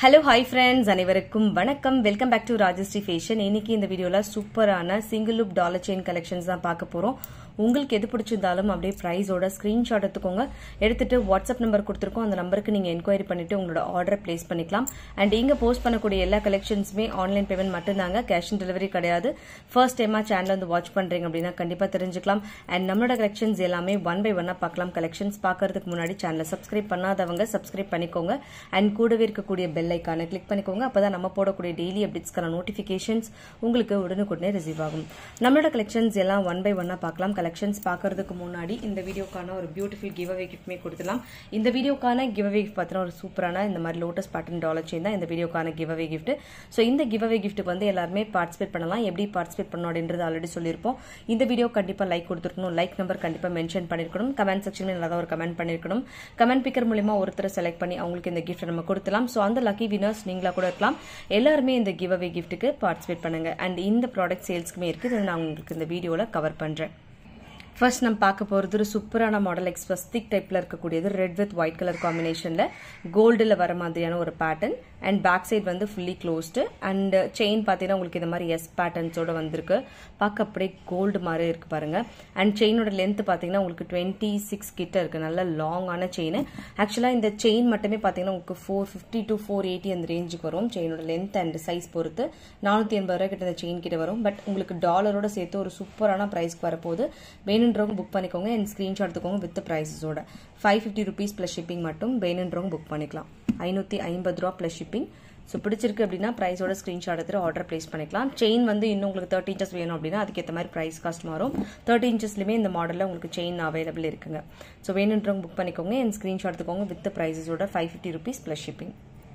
hello hi friends அனைவருக்கும் வணக்கம் welcome back to Rajashree fashion இன்னைக்கு இந்த வீடியோவில் சூப்பரான single loop dollar chain collections தான் பார்க்க போகிறோம் உங்களுக்கு எது பிடிச்சிருந்தாலும் அப்படியே ப்ரைஸோட ஸ்க்ரீன்ஷாட் எடுத்துக்கோங்க எடுத்துட்டு வாட்ஸ்அப் நம்பர் கொடுத்துருக்கோம் அந்த நம்பருக்கு நீங்கள் என்கொயரி பண்ணிட்டு உங்களோட ஆர்டரை பிளேஸ் பண்ணிக்கலாம் அண்ட் இங்கே போஸ்ட் பண்ணக்கூடிய எல்லா கலெக்ஷன்ஸுமே ஆன்லைன் பேமெண்ட் மட்டும்தாங்க கேஷ் ஆன் டெலிவரி கிடையாது ஃபர்ஸ்ட் டைமாக சேனல் வந்து வாட்ச் பண்ணுறீங்க அப்படின்னா கண்டிப்பாக தெரிஞ்சுக்கலாம் அண்ட் நம்மளோட கலெக்ஷன்ஸ் எல்லாமே ஒன் பை ஒன்னாக பார்க்கலாம் கலெக்ஷன்ஸ் பார்க்கறதுக்கு முன்னாடி சேனலை சப்ஸ்கிரைப் பண்ணாதவங்க சப்ஸ்கிரைப் பண்ணிக்கோங்க அண்ட் கூடவே இருக்கக்கூடிய பெல் ஐக்கானை கிளிக் பண்ணிக்கோங்க அப்பதான் நம்ம போடக்கூடிய டெய்லி அப்டேட்ஸ்க்கான நோட்டிஃபிகேஷன்ஸ் உங்களுக்கு உடனுக்குடனே ரிசீவ் ஆகும் நம்மளோட கலெக்ஷன்ஸ் எல்லாம் ஒன் பை ஒன்னா பார்க்கலாம் கலெக்ஷன்ஸ் பார்க்கறதுக்கு முன்னாடி இந்த வீடியோக்கான ஒரு பியூட்டிஃபுல் கிவ் அவே கிஃப்ட்மே கொடுத்துலாம் இந்த வீடியோக்கான கிவ் அவே கிஃப்ட் பார்த்தீங்கன்னா ஒரு சூப்பரான இந்த மாதிரி லோட்டஸ் பேட்டர்ன் டாலர் செயின் தான் இந்த வீடியோக்கான கிவ் அவே கிஃப்ட் ஸோ இந்த கிவ் அவே கிஃப்ட்டுக்கு வந்து எல்லாருமே பார்ட்டிசிபேட் பண்ணலாம் எப்படி பார்ட்டிசிபேட் பண்ணணும் அப்படின்றது ஆல்ரெடி சொல்லியிருப்போம் இந்த வீடியோ கண்டிப்பாக லைக் கொடுத்துருக்கணும் லைக் நம்பர் கண்டிப்பாக மென்ஷன் பண்ணிருக்கணும் கமெண்ட் செக்ஷனில் நல்லா ஒரு கமெண்ட் பண்ணிருக்கணும் கமெண்ட் பிக்கர் மூலியமா ஒருத்தரை செலக்ட் பண்ணி அவங்களுக்கு இந்த கிஃப்ட் நம்ம கொடுத்தலாம் ஸோ அந்த லக்கி வினர்ஸ் நீங்களா கூட இருக்கலாம் எல்லாருமே இந்த கிவ் அவே கிஃப்ட்டுக்கு பார்ட்டிசிபேட் பண்ணுங்க அண்ட் இந்த ப்ராடக்ட் சேல்ஸ்க்குமே இருக்குது இதை நான் உங்களுக்கு இந்த வீடியோவில் கவர் பண்ணுறேன் ஃபர்ஸ்ட் நம்ம பார்க்க போகிறது ஒரு சூப்பரான மாடல் எக்ஸ்பிரஸ் திக் டைப்பில் இருக்கக்கூடியது ரெட் வித் ஒயிட் கலர் காம்பினேஷனில் கோல்டில் வர மாதிரியான ஒரு பேட்டர்ன் அண்ட் பேக் சைட் வந்து ஃபுல்லி க்ளோஸ்டு அண்ட் செயின் பார்த்தீங்கன்னா உங்களுக்கு இந்த மாதிரி எஸ் பேட்டர்ன்ஸோட வந்திருக்கு பார்க்க அப்படியே கோல்டு மாதிரி இருக்கு பாருங்க அண்ட் செயினோட லென்த் பார்த்தீங்கன்னா உங்களுக்கு டுவெண்ட்டி சிக்ஸ் கிட்ட இருக்கு நல்ல லாங்கான செயின் ஆக்சுவலாக இந்த செயின் மட்டுமே பார்த்தீங்கன்னா உங்களுக்கு four fifty to four eighty அந்த ரேஞ்சுக்கு வரும் செயினோட லென்த் அண்ட் சைஸ் பொறுத்து நானூற்றி எண்பது ரூபாய் கிட்ட இந்த செயின் கிட்ட வரும் பட் உங்களுக்கு டாலரோட சேர்த்து ஒரு சூப்பரான ப்ரைஸ்க்கு வரப்போகுது வேணுன்றவங்க புக் பண்ணிக்கோங்க அண்ட் ஸ்க்ரீன்ஷாட் எடுத்துக்கோங்க வித் ப்ரைஸஸோட five fifty rupees plus shipping மட்டும் வேணுன்றவங்க புக் பண்ணிக்கலாம் ஐநூற்றி ஐம்பது ரூபா ப்ளஸ் ஷிப்பிங் ஸோ பிடிச்சிருக்கு அப்படின்னா ப்ரைஸோட ஸ்க்ரீன்ஷாட் எடுத்து ஆர்டர் பிளேஸ் பண்ணிக்கலாம் செயின் வந்து இன்னும் உங்களுக்கு தேர்ட்டி இன்ச்சஸ் வேணும் அப்படின்னா அதுக்கேற்ற மாதிரி ப்ரைஸ் காஸ்ட் மாறும் தேர்ட்டி இன்ச்சஸ்லையுமே இந்த மாடலில் உங்களுக்கு செயின் அவைலபிள் இருக்குங்க ஸோ வேணுன்றவங்க புக் பண்ணிக்கோங்க என் ஸ்க்ரீன்ஷாட் எடுத்துக்கோங்க வித் ப்ரைஸஸோட five fifty rupees plus shipping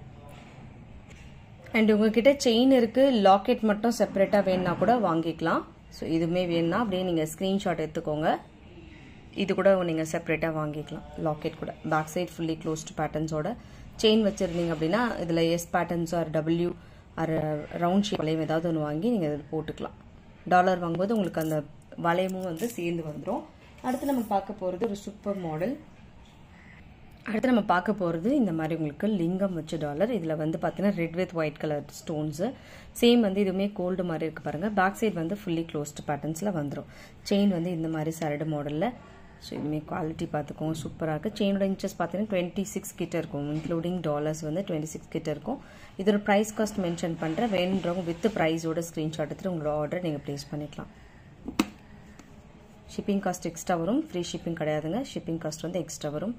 and உங்ககிட்ட செயின் இருக்கு லாக்கெட் மட்டும் செப்பரேட்டாக வேணும்னா கூட வாங்கிக்கலாம் ஸோ இதுவுமே வேணும்னா அப்படியே நீங்கள் ஸ்க்ரீன்ஷாட் எடுத்துக்கோங்க இது கூட நீங்கள் செப்பரேட்டாக வாங்கிக்கலாம் லாக்கெட் கூட பேக் சைட் ஃபுல்லி க்ளோஸ்டு பேட்டர்ன்ஸோட செயின் வச்சுருந்தீங்க அப்படின்னா இதில் S patterns R W R round shape வளையம் ஏதாவது ஒன்று வாங்கி நீங்கள் இதில் போட்டுக்கலாம் டாலர் வாங்கும்போது உங்களுக்கு அந்த வளையமும் வந்து சேர்ந்து வந்துடும் அடுத்து நம்ம பார்க்க போகிறது ஒரு சூப்பர் மாடல் அடுத்து நம்ம பார்க்க போகிறது இந்த மாதிரி உங்களுக்கு லிங்கம் வச்ச டாலர் இதில் வந்து பார்த்தீங்கன்னா red with white colour stones same வந்து இதுவுமே கோல்டு மாதிரி இருக்குது பாருங்கள் பேக் சைடு வந்து ஃபுல்லி க்ளோஸ்டு பேட்டர்ன்ஸில் வந்துடும் செயின் வந்து இந்த மாதிரி சரடு மாடலில் ஸோ இதுவுமே குவாலிட்டி பார்த்துக்கோங்க சூப்பராக இருக்குது செயினோட இன்ச்சஸ் பார்த்தீங்கன்னா டுவெண்ட்டி சிக்ஸ் கிட்ட இருக்கும் இன்க்ளூடிங் டாலர்ஸ் வந்து டுவெண்ட்டி சிக்ஸ் கிட்ட இருக்கும் இதோட ப்ரைஸ் காஸ்ட் மென்ஷன் பண்ணுறேன் வேணுன்றவங்க வித் ப்ரைஸோட ஸ்க்ரீன்ஷாட் எடுத்துட்டு உங்களோட ஆர்டர் நீங்கள் ப்ளேஸ் பண்ணிக்கலாம் ஷிப்பிங் காஸ்ட் எக்ஸ்ட்ரா வரும் ஃப்ரீ ஷிப்பிங் கிடையாதுங்க ஷிப்பிங் காஸ்ட் வந்து எக்ஸ்ட்ரா வரும்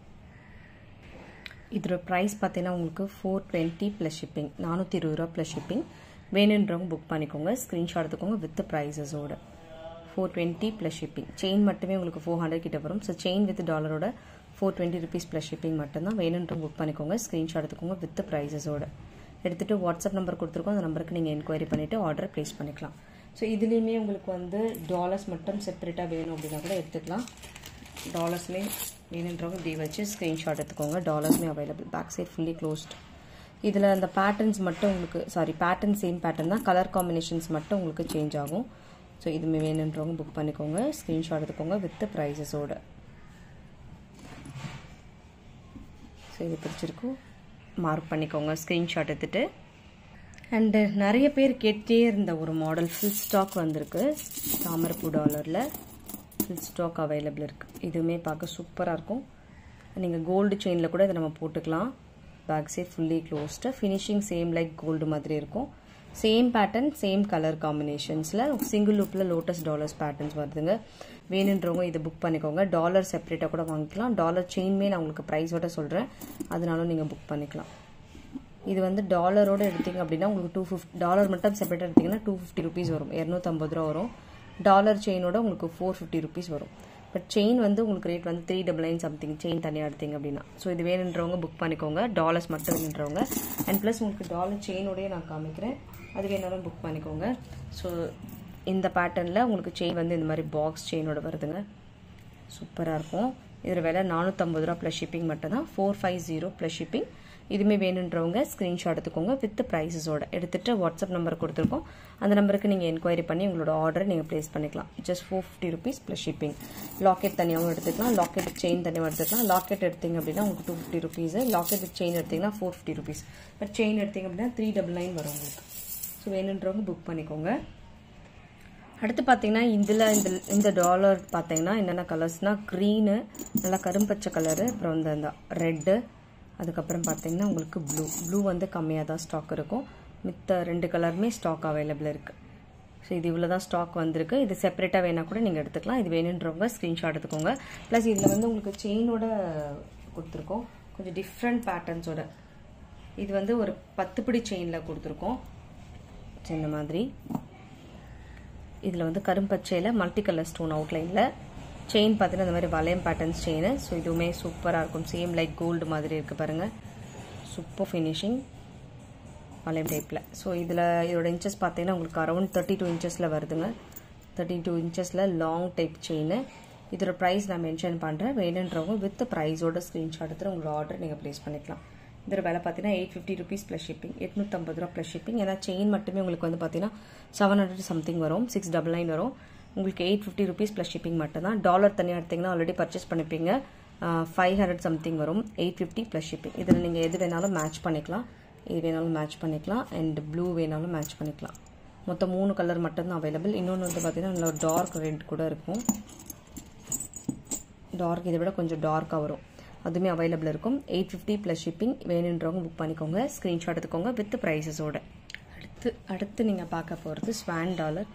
இதோட ப்ரைஸ் பார்த்தீங்கன்னா உங்களுக்கு ஃபோர் டுவெண்ட்டி ப்ளஸ் ஷிப்பிங் நானூற்றி இருபது ரூபா ப்ளஸ் ஷிப்பிங் வேணுன்றவங்க புக் பண்ணிக்கோங்க ஸ்க்ரீன்ஷாட் எடுத்துக்கோங்க வித் ப்ரைஸஸோட four twenty plus shipping chain மட்டுமே உங்களுக்கு ஃபோர் ஹண்ட்ரட் கிட்ட வரும் ஸோ செயின் வித் டாலரோட four twenty rupees plus shipping மட்டும்தான் வேணுன்றவங்க புக் பண்ணிக்கோங்க ஸ்க்ரீன்ஷாட் எடுத்துக்கோங்க வித் ப்ரைஸஸோட எடுத்துகிட்டு வாட்ஸ்அப் நம்பர் கொடுத்துருக்கோம் அந்த நம்பருக்கு நீங்கள் என்கொயரி பண்ணிவிட்டு ஆர்டர் ப்ளேஸ் பண்ணிக்கலாம் ஸோ இதுலேயுமே உங்களுக்கு வந்து டாலர்ஸ் மட்டும் செப்பரேட்டாக வேணும் அப்படின்னா கூட எடுத்துக்கலாம் டாலர்ஸ்மே வேணுன்றவங்க இப்படி வச்சு ஸ்க்ரீன்ஷாட் எடுத்துக்கோங்க டாலர்ஸ்மே available back side fully closed இதில் அந்த பேட்டர்ன்ஸ் மட்டும் உங்களுக்கு சாரி பேட்டர்ன் சேம் பேட்டர்ன் தான் கலர் காம்பினேஷன்ஸ் மட்டும் உங்களுக்கு சேஞ்ச் ஆகும் ஸோ இதுமே வேணுன்றவங்க புக் பண்ணிக்கோங்க ஸ்க்ரீன்ஷாட் எடுத்துக்கோங்க வித் ப்ரைஸஸோட ஸோ இது பிடிச்சிருக்கும் மார்க் பண்ணிக்கோங்க ஸ்க்ரீன்ஷாட் எடுத்துகிட்டு அண்டு நிறைய பேர் கேட்டே இருந்த ஒரு மாடல் ஃபுல் ஸ்டாக் வந்திருக்கு தாமரப்பூ டாலரில் ஃபுல் ஸ்டாக் அவைலபிள் இருக்குது இதுவுமே பார்க்க சூப்பராக இருக்கும் நீங்கள் கோல்டு செயினில் கூட இதை நம்ம போட்டுக்கலாம் பேக்ஸே fully closed finishing same like gold மாதிரி இருக்கும் சேம் பேட்டர்ன் சேம் கலர் காம்பினேஷன்ஸில் சிங்கிள் லூப்பில் லோட்டஸ் டாலர்ஸ் பேட்டர்ன்ஸ் வருதுங்க வேணுன்றவங்க இதை புக் பண்ணிக்கோங்க டாலர் செப்பரேட்டாக கூட வாங்கிக்கலாம் டாலர் செயின்மே நான் உங்களுக்கு ப்ரைஸோட சொல்கிறேன் அதனாலும் நீங்கள் புக் பண்ணிக்கலாம் இது வந்து டாலரோட எடுத்தீங்க அப்படின்னா உங்களுக்கு டூ ஃபிஃப்டி டாலர் மட்டும் செப்பரேட்டாக எடுத்தீங்கன்னா டூ ஃபிஃப்டி ருபீஸ் வரும் இரநூத்தம்பது ரூபா வரும் டாலர் செயினோட உங்களுக்கு ஃபோர் ஃபிஃப்டி ருபீஸ் வரும் பட் செயின் வந்து உங்களுக்கு ரேட் வந்து three double nine something chain தனியாக எடுத்தீங்க அப்படின்னா ஸோ இது வேணுன்றவங்க புக் பண்ணிக்கோங்க டாலர்ஸ் மட்டும் வேணுன்றவங்க அண்ட் ப்ளஸ் உங்களுக்கு டாலர் செயினோடய நான் காமிக்கிறேன் அது வேணாலும் புக் பண்ணிக்கோங்க ஸோ இந்த பேட்டர்னில் உங்களுக்கு செயின் வந்து இந்த மாதிரி பாக்ஸ் செயினோட வருதுங்க சூப்பராக இருக்கும் இதில் விலை நானூற்றம்பது ரூபா ப்ளஸ் ஷிப்பிங் மட்டும் தான் four five zero plus shipping இதுவுமே வேணுன்றவங்க ஸ்க்ரீன்ஷாட் எடுத்துக்கோங்க வித் ப்ரைஸஸோட எடுத்துகிட்டு வாட்ஸ்அப் நம்பர் கொடுத்துருக்கோம் அந்த நம்பருக்கு நீங்கள் என்கொயரி பண்ணி உங்களோட ஆர்டரை நீங்கள் ப்ளேஸ் பண்ணிக்கலாம் just four fifty rupees plus shipping locket தனியாகவும் எடுத்துக்கலாம் லாக்கெட் செயின் தனியாக எடுத்துக்கலாம் லாக்கெட் எடுத்தீங்க அப்படின்னா உங்களுக்கு two fifty rupees locket chain எடுத்தீங்கன்னா four fifty rupees but chain எடுத்தீங்க அப்படின்னா த்ரீ டபுள் நைன் வரும் உங்களுக்கு ஸோ வேணுன்றவங்க புக் பண்ணிக்கோங்க அடுத்து பார்த்தீங்கன்னா இதில் இந்த இந்த டாலர் பார்த்தீங்கன்னா என்னென்ன கலர்ஸ்னால் க்ரீனு நல்லா கரும்பச்சை கலரு அப்புறம் இந்த இந்த ரெட்டு அதுக்கப்புறம் பார்த்தீங்கன்னா உங்களுக்கு ப்ளூ ப்ளூ வந்து கம்மியாக தான் ஸ்டாக் இருக்கும் மித்த ரெண்டு கலருமே ஸ்டாக் அவைலபிள் இருக்குது ஸோ இது இவ்வளோ தான் ஸ்டாக் வந்திருக்கு இது செப்பரேட்டாக வேணால் கூட நீங்கள் எடுத்துக்கலாம் இது வேணுன்றவங்க ஸ்க்ரீன்ஷாட் எடுத்துக்கோங்க ப்ளஸ் இதில் வந்து உங்களுக்கு செயினோட கொடுத்துருக்கோம் கொஞ்சம் டிஃப்ரெண்ட் பேட்டர்ன்ஸோட இது வந்து ஒரு பத்து பிடி செயினில் கொடுத்துருக்கோம் இந்த மாதிரி இதில் வந்து கரும்பச்சையில் மல்டி கலர் ஸ்டோன் அவுட்லைனில் செயின் பார்த்தீங்கன்னா இந்த மாதிரி வளையம் பேட்டர்ன்ஸ் செயின் ஸோ இதுவுமே சூப்பராக இருக்கும் சேம் லைக் கோல்டு மாதிரி இருக்குது பாருங்கள் சூப்பர் ஃபினிஷிங் வளையம் டைப்பில் ஸோ இதில் இதோட இன்ச்சஸ் பார்த்தீங்கன்னா உங்களுக்கு அரௌண்ட் தேர்ட்டி டூ இன்ச்சஸில் வருதுங்க தேர்ட்டி டூ இன்ச்சஸில் லாங் டைப் செயின் இதோட ப்ரைஸ் நான் மென்ஷன் பண்ணுறேன் வேணுன்றவங்க வித் ப்ரைஸோட ஸ்க்ரீன்ஷாட் எடுத்து உங்களோட ஆர்டர் நீங்கள் ப்ளேஸ் பண்ணிக்கலாம் இதோட விலை பார்த்தீங்கன்னா eight fifty rupees plus shipping எட்நூற்றம்பது ரூபா ப்ளஸ் ஷிப்பிங் ஏன்னா செயின் மட்டுமே உங்களுக்கு வந்து பார்த்தீங்கன்னா செவன் ஹண்ட்ரட் சம்திங் வரும் சிக்ஸ் டபுள் நைன் வரும் உங்களுக்கு eight fifty rupees plus shipping மட்டும் தான் டாலர் தனியாக எடுத்திங்கன்னா ஆல்ரெடி பர்ச்சேஸ் பண்ணிப்பீங்க ஃபைவ் ஹண்ட்ரட் சம்திங் வரும் எயிட் ஃபிஃப்டி ப்ளஸ் ஷிப்பிங் இதில் நீங்கள் எது வேணாலும் மேட்ச் பண்ணிக்கலாம் இது வேணாலும் மேட்ச் பண்ணிக்கலாம் அண்ட் ப்ளூ வேணாலும் மேட்ச் பண்ணிக்கலாம் மொத்தம் மூணு கலர் மட்டும்தான் அவைலபிள் இன்னொன்று வந்து பார்த்தீங்கன்னா நல்ல டார்க் ரெட் கூட இருக்கும் டார்க் இதை விட கொஞ்சம் டார்க்காக வரும் அதுவுமே அவைலபிள் இருக்கும் எயிட் ஃபிஃப்டி ப்ளஸ் ஷிப்பிங் வேணுன்றவங்க புக் பண்ணிக்கோங்க ஸ்க்ரீன்ஷாட் எடுத்துக்கோங்க வித் ப்ரைஸஸோட அடுத்து அடுத்து நீங்கள் பார்க்க போகிறது ஸ்வான் டாலர்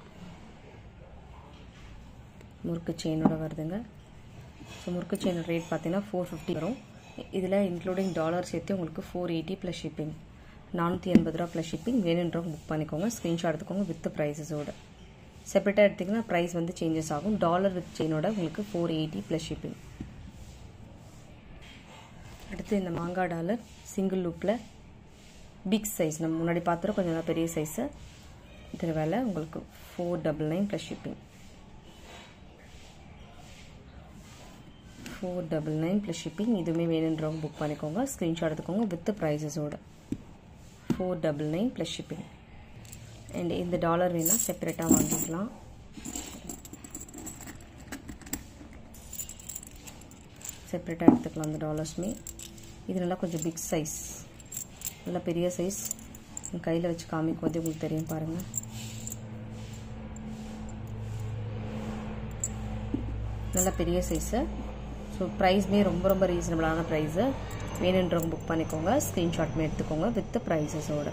முறுக்கு செயினோட வருதுங்க ஸோ முறுக்கு செயினோட ரேட் பார்த்தீங்கன்னா ஃபோர் ஃபிஃப்டி வரும் இதில் இன்க்ளூடிங் டாலர் சேர்த்து உங்களுக்கு ஃபோர் எயிட்டி ப்ளஸ் ஷிப்பிங் நானூற்றி எண்பது ரூபா ப்ளஸ் ஷிப்பிங் வேணுன்றவங்க புக் பண்ணிக்கோங்க ஸ்க்ரீன்ஷாட் எடுத்துக்கோங்க வித் ப்ரைஸஸோட செப்பரேட்டாக எடுத்திங்கன்னா ப்ரைஸ் வந்து சேஞ்சஸ் ஆகும் டாலர் வித் செயினோட உங்களுக்கு ஃபோர் எயிட்டி ப்ளஸ் ஷிப்பிங் அடுத்து இந்த மாங்காய் டாலர் சிங்கிள் லூப்பில் பிக் சைஸ் நம்ம முன்னாடி பார்த்துறோம் கொஞ்சம் நல்லா பெரிய சைஸு இதில் விலை உங்களுக்கு four double nine plus shipping four double nine plus shipping இதுவுமே வேணுன்றவங்க புக் பண்ணிக்கோங்க ஸ்க்ரீன்ஷாட் எடுத்துக்கோங்க வித் ப்ரைஸஸோட four double nine plus shipping and இந்த டாலர் வேணால் செப்பரேட்டாக வாங்கிக்கலாம் செப்பரேட்டாக எடுத்துக்கலாம் அந்த டாலர்ஸுமே இது நல்லா கொஞ்சம் பிக் சைஸ் நல்லா பெரிய சைஸ் கையில் வச்சு காமிக்கும் போது உங்களுக்கு தெரியும் பாருங்கள் நல்ல பெரிய சைஸு ஸோ ப்ரைஸ்மே ரொம்ப ரொம்ப ரீசனபிளான ப்ரைஸு வேணுன்றவங்க புக் பண்ணிக்கோங்க ஸ்க்ரீன்ஷாட்மே எடுத்துக்கோங்க வித் ப்ரைஸஸோட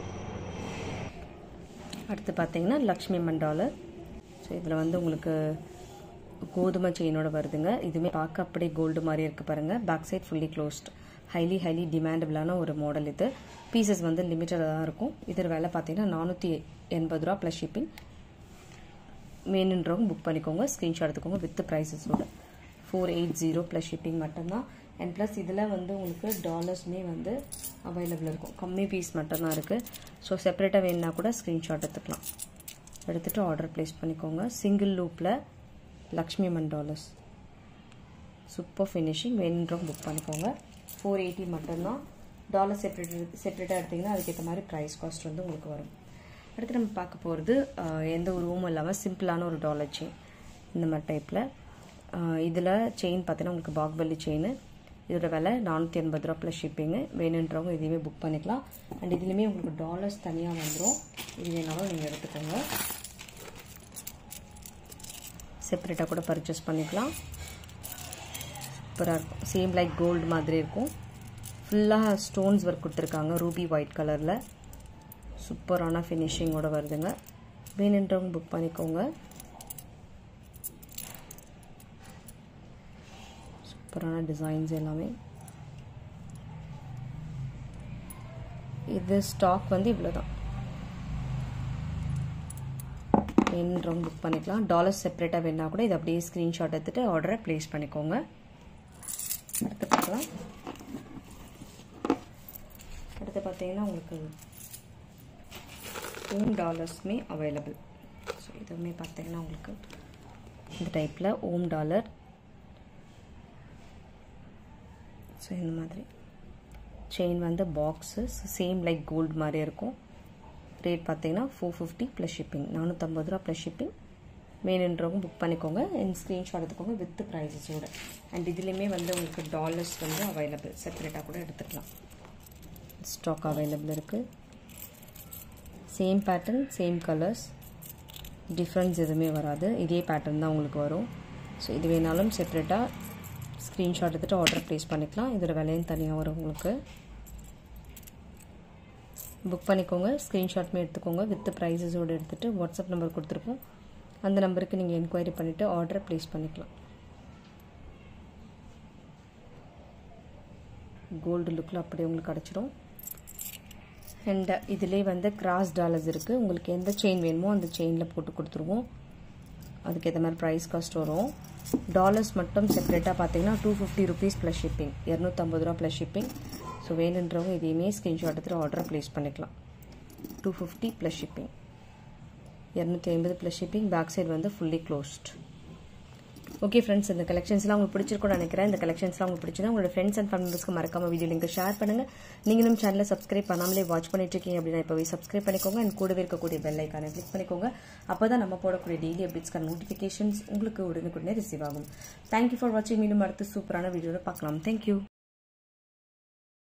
அடுத்து பார்த்தீங்கன்னா லக்ஷ்மி அம்மன் டாலர் ஸோ இதில் வந்து உங்களுக்கு கோதுமை செயினோட வருதுங்க இதுவுமே பார்க்க அப்படியே கோல்டு மாதிரி இருக்குது பாருங்கள் back side fully closed highly highly டிமாண்டபிளான ஒரு மாடல் இது பீசஸ் வந்து லிமிட்டடாக தான் இருக்கும் இதில் விலை பார்த்தீங்கன்னா நானூற்றி எண்பது ரூபா ப்ளஸ் ஷிப்பிங் வேணுன்றவங்க புக் பண்ணிக்கோங்க ஸ்க்ரீன்ஷாட் எடுத்துக்கோங்க வித் ப்ரைஸஸோட four eight zero plus shipping மட்டும்தான் அண்ட் ப்ளஸ் இதில் வந்து உங்களுக்கு டாலர்ஸ்மே வந்து அவைலபிள் இருக்கும் கம்மி பீஸ் மட்டும்தான் இருக்குது ஸோ செப்பரேட்டாக வேணுன்னா கூட ஸ்க்ரீன்ஷாட் எடுத்துக்கலாம் எடுத்துகிட்டு ஆர்டர் ப்ளேஸ் பண்ணிக்கோங்க சிங்கிள் லூப்பில் Lakshmi Amman dollars super finishing வேணுன்றவங்க புக் பண்ணிக்கோங்க ஃபோர் எயிட்டி மட்டும்தான் டாலர் செப்பரேட் செப்பரேட்டாக எடுத்திங்கன்னா அதுக்கேற்ற மாதிரி ப்ரைஸ் காஸ்ட் வந்து உங்களுக்கு வரும் அடுத்து நம்ம பார்க்க போகிறது எந்த ஒரு ரூமும் இல்லாமல் சிம்பிளான ஒரு டாலர் செயின் இந்த மாதிரி டைப்பில் இதில் செயின் பார்த்தீங்கன்னா உங்களுக்கு பாக்பல்லி செயின் இதோட விலை நானூற்றி எண்பது ரூபா ப்ளஸ் ஷிப்பிங்கு வேணுன்றவங்க இதையுமே புக் பண்ணிக்கலாம் அண்ட் இதுலேயுமே உங்களுக்கு டாலர்ஸ் தனியாக வந்துடும் இது வேணாலும் நீங்கள் எடுத்துக்கோங்க செப்பரேட்டாக கூட பர்ச்சேஸ் பண்ணிக்கலாம் சூப்பராக இருக்கும் சேம் லைக் கோல்டு மாதிரி இருக்கும் ஃபுல்லாக ஸ்டோன்ஸ் ஒர்க் கொடுத்துருக்காங்க ரூபி ஒயிட் கலரில் சூப்பரான ஃபினிஷிங்கோட வருதுங்க வேணுன்றவங்க புக் பண்ணிக்கோங்க சூப்பரான டிசைன்ஸ் எல்லாமே இது ஸ்டாக் வந்து இவ்வளோ தான் வேணுன்றவங்க புக் பண்ணிக்கலாம் டாலர் செப்பரேட்டாக வேணா கூட இது அப்படியே ஸ்க்ரீன்ஷாட் எடுத்துகிட்டு ஆர்டரை ப்ளேஸ் பண்ணிக்கோங்க அடுத்து பார்க்கலாம் அடுத்து பார்த்தீங்கன்னா உங்களுக்கு ஓம் டாலர்ஸுமே அவைலபிள் ஸோ இதுவுமே பார்த்தீங்கன்னா உங்களுக்கு இந்த டைப்பில் ஓம் டாலர் ஸோ இந்த மாதிரி செயின் வந்து பாக்ஸு சேம் லைக் கோல்டு மாதிரி இருக்கும் ரேட் பார்த்தீங்கன்னா ஃபோர் ஃபிஃப்டி ப்ளஸ் ஷிப்பிங் நானூற்றம்பது ரூபா ப்ளஸ் ஷிப்பிங் வேணுன்றவங்க புக் பண்ணிக்கோங்க என் ஸ்க்ரீன்ஷாட் எடுத்துக்கோங்க வித் ப்ரைஸஸோட அண்ட் இதுலேயுமே வந்து உங்களுக்கு டாலர்ஸ் வந்து அவைலபிள் செப்பரேட்டாக கூட எடுத்துக்கலாம் ஸ்டாக் அவைலபிள் இருக்குது same pattern same colours difference எதுவுமே வராது இதே பேட்டர்ன் தான் உங்களுக்கு வரும் ஸோ இது வேணாலும் செப்பரேட்டாக ஸ்க்ரீன்ஷாட் எடுத்துகிட்டு ஆர்டர் ப்ளேஸ் பண்ணிக்கலாம் இதோட விலையும் தனியாக வரும் உங்களுக்கு புக் பண்ணிக்கோங்க ஸ்க்ரீன்ஷாட்மே எடுத்துக்கோங்க வித் ப்ரைஸஸோடு எடுத்துகிட்டு வாட்ஸ்அப் நம்பர் கொடுத்துருக்கோம் அந்த நம்பருக்கு நீங்கள் என்கொயரி பண்ணிவிட்டு ஆர்டரை ப்ளேஸ் பண்ணிக்கலாம் கோல்டு லுக்கில் அப்படியே உங்களுக்கு கிடச்சிரும் அண்ட் இதிலே வந்து கிராஸ் டாலர்ஸ் இருக்குது உங்களுக்கு எந்த செயின் வேணுமோ அந்த செயினில் போட்டு கொடுத்துருவோம் அதுக்கேற்ற மாதிரி ப்ரைஸ் காஸ்ட் வரும் டாலர்ஸ் மட்டும் செப்பரேட்டாக பார்த்தீங்கன்னா two fifty rupees plus shipping இரநூத்தம்பது ரூபா ப்ளஸ் ஷிப்பிங் ஸோ வேணுன்றவங்க இதையுமே ஸ்க்ரீன்ஷாட் எடுத்துகிட்டு ஆர்டர் ப்ளேஸ் பண்ணிக்கலாம் டூ ஃபிஃப்டி ப்ளஸ் ஷிப்பிங் இரநூத்தி ஐம்பது ப்ளஸ் ஷிப்பிங் பேக் சைடு வந்து ஃபுல்லி க்ளோஸ்ட் ஓகே ஃப்ரெண்ட்ஸ் இந்த கலெக்ஷன்ஸ்லாம் உங்களுக்கு பிடிச்சிருக்கும்னு நினைக்கிறேன் இந்த கலெக்ஷன்ஸ்லாம் உங்களுக்கு பிடிச்சிருந்தா உங்களோட ஃப்ரெண்ட்ஸ் அண்ட் ஃபேமிலிஸ்க்கு மறக்காம வீடியோ லிங்க் ஷேர் பண்ணுங்க நீங்க நம்ம சேனலை சப்ஸ்கிரைப் பண்ணாமலே வாட்ச் பண்ணிட்டு இருக்கீங்க அப்படின்னா இப்போவே சப்ஸ்கிரைப் பண்ணிக்கோங்க அண்ட் கூடவே இருக்கக்கூடிய பெல் ஐக்கானை கிளிக் பண்ணிக்கோங்க அப்பதான் நம்ம போடக்கூடிய டெய்லி அப்டேட்ஸ்க்கான நோட்டிஃபிகேஷன்ஸ் உங்களுக்கு உடனுக்குடனே ரிசீவ் ஆகும் தேங்க்யூ ஃபார் வாட்சிங் மீண்டும் அடுத்து சூப்பரான வீடியோவில் பார்க்கலாம் தேங்க்யூ